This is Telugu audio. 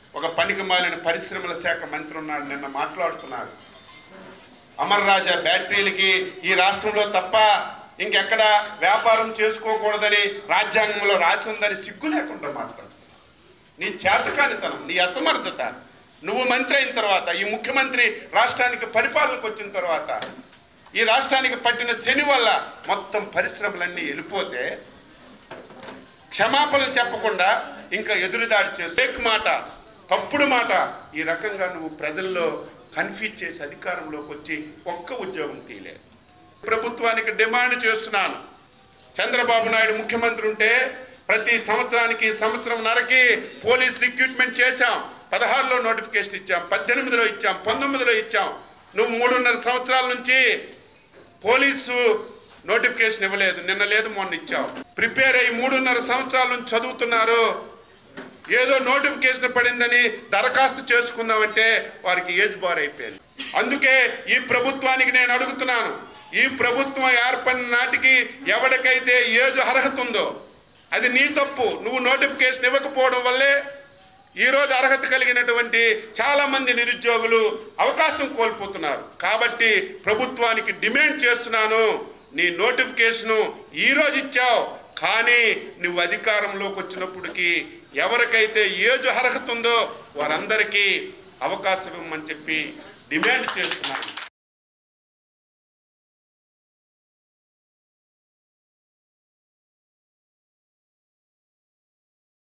ఒక పనికి మాలిన పరిశ్రమల శాఖ మంత్రి ఉన్నాడు నిన్న మాట్లాడుతున్నారు అమర్ రాజా బ్యాటరీలకి ఈ రాష్ట్రంలో తప్ప ఇంకెక్కడ వ్యాపారం చేసుకోకూడదని రాజ్యాంగంలో రాసి ఉందని సిగ్గు లేకుండా మాట్లాడు నీ చేతకానితనం నీ అసమర్థత నువ్వు మంత్రి అయిన తర్వాత ఈ ముఖ్యమంత్రి రాష్ట్రానికి పరిపాలనకు వచ్చిన తర్వాత ఈ రాష్ట్రానికి పట్టిన శని వల్ల మొత్తం పరిశ్రమలన్నీ వెళ్ళిపోతే క్షమాపణలు చెప్పకుండా ఇంకా ఎదురుదాడి చేసి ఫేక్ మాట తప్పుడు మాట ఈ రకంగా నువ్వు ప్రజల్లో కన్ఫ్యూజ్ చేసి అధికారంలోకి వచ్చి ఒక్క ఉద్యోగం తీయలేదు ప్రభుత్వానికి డిమాండ్ చేస్తున్నాను చంద్రబాబు నాయుడు ముఖ్యమంత్రి ఉంటే ప్రతి సంవత్సరానికి సంవత్సరం నరకి పోలీస్ రిక్రూట్మెంట్ చేశాం పదహారులో నోటిఫికేషన్ ఇచ్చాం పద్దెనిమిదిలో ఇచ్చాం పంతొమ్మిదిలో ఇచ్చాం నువ్వు మూడున్నర సంవత్సరాల నుంచి పోలీసు నోటిఫికేషన్ ఇవ్వలేదు నిన్న లేదు మొన్న ఇచ్చావు ప్రిపేర్ అయ్యి మూడున్నర సంవత్సరాల నుంచి చదువుతున్నారు ఏదో నోటిఫికేషన్ పడిందని దరఖాస్తు చేసుకుందామంటే వారికి ఏజ్ బార్ అయిపోయింది అందుకే ఈ ప్రభుత్వానికి నేను అడుగుతున్నాను ఈ ప్రభుత్వం ఏర్పడిన నాటికి ఎవరికైతే ఏజ్ అర్హత ఉందో అది నీ తప్పు నువ్వు నోటిఫికేషన్ ఇవ్వకపోవడం వల్లే ఈరోజు అర్హత కలిగినటువంటి చాలా మంది నిరుద్యోగులు అవకాశం కోల్పోతున్నారు కాబట్టి ప్రభుత్వానికి డిమాండ్ చేస్తున్నాను నీ నోటిఫికేషను ఈరోజు ఇచ్చావు కానీ నువ్వు అధికారంలోకి వచ్చినప్పటికీ ఎవరికైతే ఏజ్ అర్హత ఉందో వారందరికీ అవకాశం ఇవ్వమని చెప్పి డిమాండ్ చేస్తున్నాను